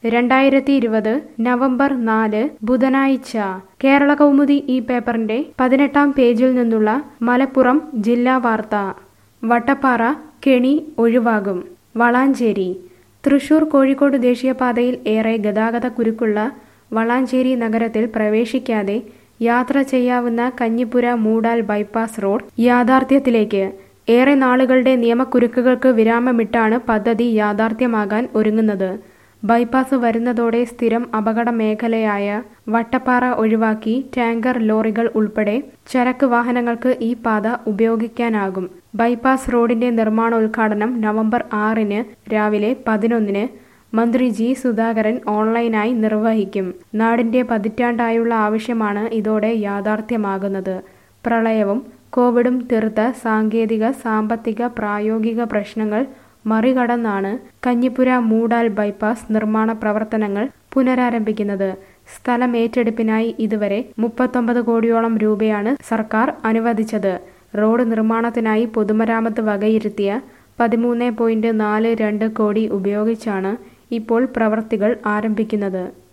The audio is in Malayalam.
രണ്ടായിരത്തി ഇരുപത് നവംബർ നാല് ബുധനാഴ്ച കേരള കൗമുദി ഈ പേപ്പറിന്റെ പതിനെട്ടാം പേജിൽ നിന്നുള്ള മലപ്പുറം ജില്ലാ വാർത്ത വട്ടപ്പാറ കെണി ഒഴിവാകും വളാഞ്ചേരി തൃശൂർ കോഴിക്കോട് ദേശീയപാതയിൽ ഏറെ ഗതാഗത കുരുക്കുള്ള വളാഞ്ചേരി നഗരത്തിൽ പ്രവേശിക്കാതെ യാത്ര ചെയ്യാവുന്ന കഞ്ഞിപ്പുര മൂടാൽ ബൈപ്പാസ് റോഡ് യാഥാർത്ഥ്യത്തിലേക്ക് ഏറെ നാളുകളുടെ നിയമക്കുരുക്കുകൾക്ക് വിരാമമിട്ടാണ് പദ്ധതി യാഥാർത്ഥ്യമാകാൻ ഒരുങ്ങുന്നത് ബൈപ്പാസ് വരുന്നതോടെ സ്ഥിരം അപകട മേഖലയായ വട്ടപ്പാറ ഒഴിവാക്കി ടാങ്കർ ലോറികൾ ഉൾപ്പെടെ ചരക്ക് വാഹനങ്ങൾക്ക് ഈ പാത ഉപയോഗിക്കാനാകും ബൈപ്പാസ് റോഡിന്റെ നിർമ്മാണോദ്ഘാടനം നവംബർ ആറിന് രാവിലെ പതിനൊന്നിന് മന്ത്രി ജി സുധാകരൻ ഓൺലൈനായി നിർവഹിക്കും നാടിന്റെ പതിറ്റാണ്ടായുള്ള ആവശ്യമാണ് ഇതോടെ യാഥാർത്ഥ്യമാകുന്നത് പ്രളയവും കോവിഡും തീർത്ത സാങ്കേതിക സാമ്പത്തിക പ്രായോഗിക പ്രശ്നങ്ങൾ മറികടന്നാണ് കഞ്ഞിപ്പുര മൂടാൽ ബൈപ്പാസ് നിർമ്മാണ പ്രവർത്തനങ്ങൾ പുനരാരംഭിക്കുന്നത് സ്ഥലം ഏറ്റെടുപ്പിനായി ഇതുവരെ മുപ്പത്തൊമ്പത് കോടിയോളം രൂപയാണ് സർക്കാർ അനുവദിച്ചത് റോഡ് നിർമ്മാണത്തിനായി പൊതുമരാമത്ത് വകയിരുത്തിയ പതിമൂന്ന് പോയിന്റ് നാല് രണ്ട് കോടി ഉപയോഗിച്ചാണ് ഇപ്പോൾ പ്രവൃത്തികൾ ആരംഭിക്കുന്നത്